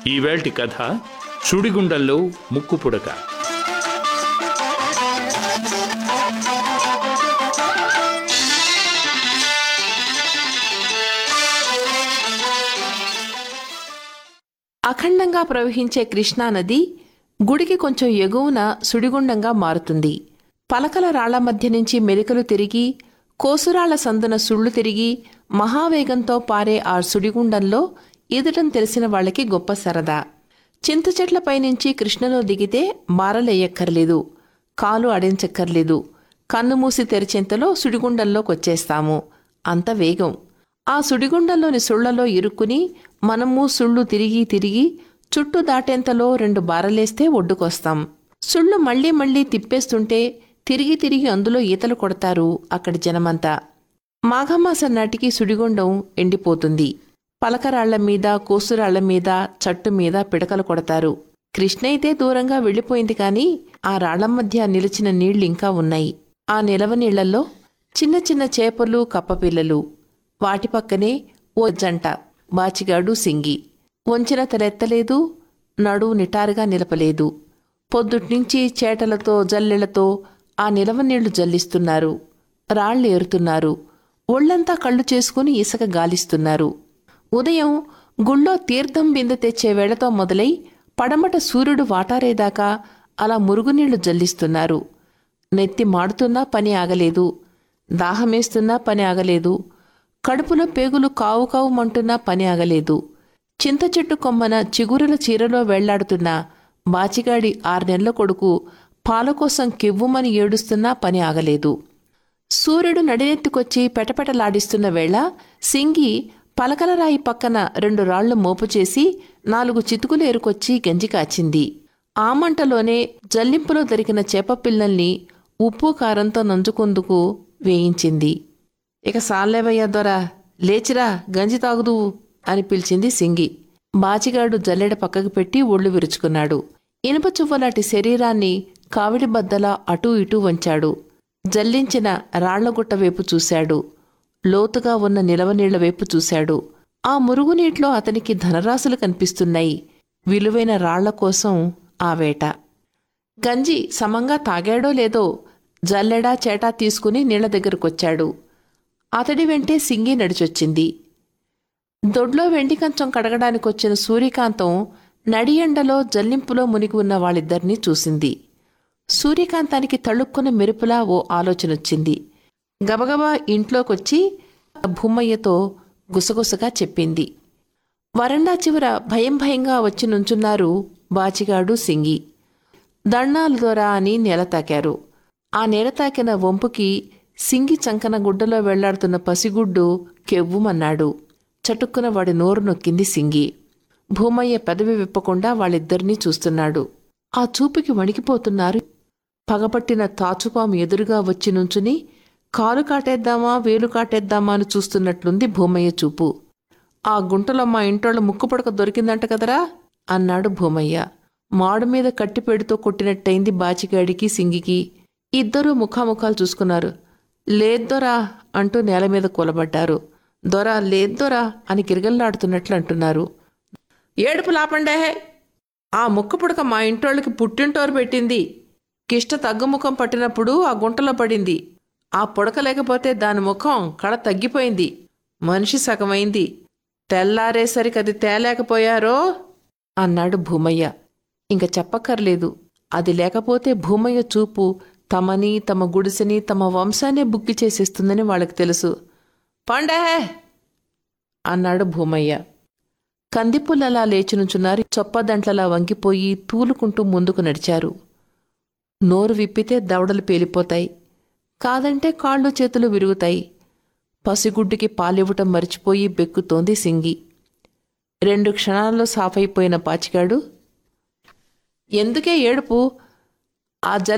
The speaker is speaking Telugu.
ఈవేల్టి కథ సుడిగుండంలో ముక్కు పుడక అఖండంగా ప్రవహించే కృష్ణానది గుడికి కొంచెం ఎగువన సుడిగుండంగా మారుతుంది పలకల రాళ్ల మధ్య నుంచి మెలికలు తిరిగి కోసురాళ్ల సందున సుళ్ళు తిరిగి మహావేగంతో పారే ఆ సుడిగుండంలో ఈదటం తెలిసిన వాళ్ళకి గొప్ప సరదా చింత చెట్లపై నుంచి కృష్ణలో దిగితే మారలేయక్కర్లేదు కాలు అడించక్కర్లేదు కన్ను మూసి తెరిచేంతలో సుడిగుండంలోకొచ్చేస్తాము అంత వేగం ఆ సుడిగుండంలోని సుళ్లలో ఇరుక్కుని మనము సుళ్ళు తిరిగి తిరిగి చుట్టూ దాటేంతలో రెండు బారలేస్తే ఒడ్డుకొస్తాం సుళ్ళు మళ్ళీ మళ్ళీ తిప్పేస్తుంటే తిరిగి తిరిగి అందులో ఈతలు కొడతారు అక్కడి జనమంతా మాఘమాసం నాటికి సుడిగుండం ఎండిపోతుంది పలకరాళ్ల మీద కోసురాళ్ల మీద చట్టు మీద పిడకలు కొడతారు కృష్ణ అయితే దూరంగా వెళ్ళిపోయింది కాని ఆ రాళ్ల మధ్య నిలిచిన నీళ్లింకా ఉన్నాయి ఆ నిలవ నీళ్లలో చిన్న చిన్న చేపలు కప్పపిల్లలు వాటి పక్కనే ఓ జంట బాచిగాడు సింగి వంచిన తలెత్తలేదు నడు నిటారుగా నిలపలేదు పొద్దుట్నుంచి చేటలతో జల్లెళ్లతో ఆ నిలవ నీళ్లు జల్లిస్తున్నారు రాళ్లు ఏరుతున్నారు ఒళ్లంతా కళ్ళు చేసుకుని ఇసుక గాలిస్తున్నారు ఉదయం గుళ్ళో తీర్థం బిందె తెచ్చే వేళతో మొదలై పడమట సూర్యుడు వాటారేదాకా అలా మురుగునీళ్లు జల్లిస్తున్నారు నెత్తి మాడుతున్నా పని ఆగలేదు దాహమేస్తున్నా పని ఆగలేదు కడుపులో పేగులు కావు కావుమంటున్నా పని ఆగలేదు చింత చెట్టు కొమ్మన చిగురుల చీరలో వెళ్లాడుతున్న బాచిగాడి ఆర్నెళ్ల కొడుకు పాల కోసం కెవ్వుమని ఏడుస్తున్నా పని ఆగలేదు సూర్యుడు నడినెత్తుకొచ్చి పెటపెటలాడిస్తున్న వేళ సింగి పలకలరాయి పక్కన రెండు రాళ్లు మోపు చేసి నాలుగు చితుకులు ఏరుకొచ్చి గంజి కాచింది ఆ మంటలోనే జల్లింపులో దొరికిన చేపపిల్లల్ని ఉప్పు కారంతో నంజుకుందుకు వేయించింది ఇక సాల్లేవయ్య దొరా లేచిరా గంజి తాగుదువు అని పిలిచింది సింగి బాచిగాడు జల్లెడ పక్కకు పెట్టి ఒళ్ళు విరుచుకున్నాడు ఇనుప చువ్వలాంటి శరీరాన్ని కావిడి బద్దలా అటూ ఇటూ వంచాడు జల్లించిన రాళ్లగుట్ట వైపు చూశాడు లోతుగా ఉన్న నిలవనీళ్ల వైపు చూశాడు ఆ మురుగునీటిలో అతనికి ధనరాశులు కనిపిస్తున్నాయి విలువైన రాళ్ల కోసం ఆ వేట గంజి సమంగా తాగాడో లేదో జల్లెడా చేటా తీసుకుని నీళ్ల దగ్గరకొచ్చాడు అతడి వెంటే సింగి నడిచొచ్చింది దొడ్లో వెండి కంచం కడగడానికొచ్చిన సూర్యకాంతం నడి ఎండలో జల్లింపులో మునిగి ఉన్న వాళ్ళిద్దరినీ చూసింది సూర్యకాంతానికి తళుక్కున మెరుపులా ఓ ఆలోచనొచ్చింది గబగబా ఇంట్లోకొచ్చి భూమయ్యతో గుసగుసగా చెప్పింది వరండా చివర భయం భయంగా వచ్చి నుంచున్నారు బాచిగాడు సింగి దండాలు దొర అని నేల తాకారు ఆ నేల తాకిన వంపుకి సింగి చంకన గుడ్డలో వెళ్లాడుతున్న పసిగుడ్డు కెవ్వుమన్నాడు చటుక్కున వాడి నోరు నొక్కింది సింగి భూమయ్య పెదవి విప్పకుండా వాళ్ళిద్దరినీ చూస్తున్నాడు ఆ చూపుకి వణికిపోతున్నారు పగపట్టిన తాచుపాము ఎదురుగా వచ్చి నుంచుని కాలు కాటేద్దామా వేలు కాటేద్దామా అని చూస్తున్నట్లుంది భూమయ్య చూపు ఆ గుంటలో మా ఇంటోళ్ళ ముక్కుపడక దొరికిందంట కదరా అన్నాడు భూమయ్య మాడు మీద కట్టిపేడుతో కొట్టినట్టయింది బాచిగాడికి సింగికి ఇద్దరూ ముఖాముఖాలు చూసుకున్నారు లేద్దొరా అంటూ నేల మీద కూలబడ్డారు దొరా లేద్దొరా అని గిరగల్లాడుతున్నట్లు అంటున్నారు ఏడుపు లాపండే ఆ ముక్కు పుడక మా ఇంటోళ్ళకి పుట్టింటోరు పెట్టింది కిష్ట తగ్గుముఖం పట్టినప్పుడు ఆ గుంటలో పడింది ఆ పుడక లేకపోతే దాని ముఖం కళ తగ్గిపోయింది మనిషి సగమైంది తెల్లారేసరికి అది తేలేకపోయారో అన్నాడు భూమయ్య ఇంక చెప్పక్కర్లేదు అది లేకపోతే భూమయ్య చూపు తమని తమ గుడిసెని తమ వంశాన్నే బుక్కి చేసేస్తుందని వాళ్ళకి తెలుసు పండే అన్నాడు భూమయ్య కందిపుల్లలా లేచి నుంచున్నారు చొప్పదంట్లలా వంగిపోయి తూలుకుంటూ ముందుకు నడిచారు నోరు విప్పితే దవడలు పేలిపోతాయి కాదంటే కాళ్ళు చేతులు విరుగుతాయి పసిగుడ్డుకి పాలివ్వటం మరిచిపోయి బెక్కుతోంది సింగి రెండు క్షణాల్లో సాఫైపోయిన పాచిగాడు ఎందుకే ఏడుపు ఆ జల్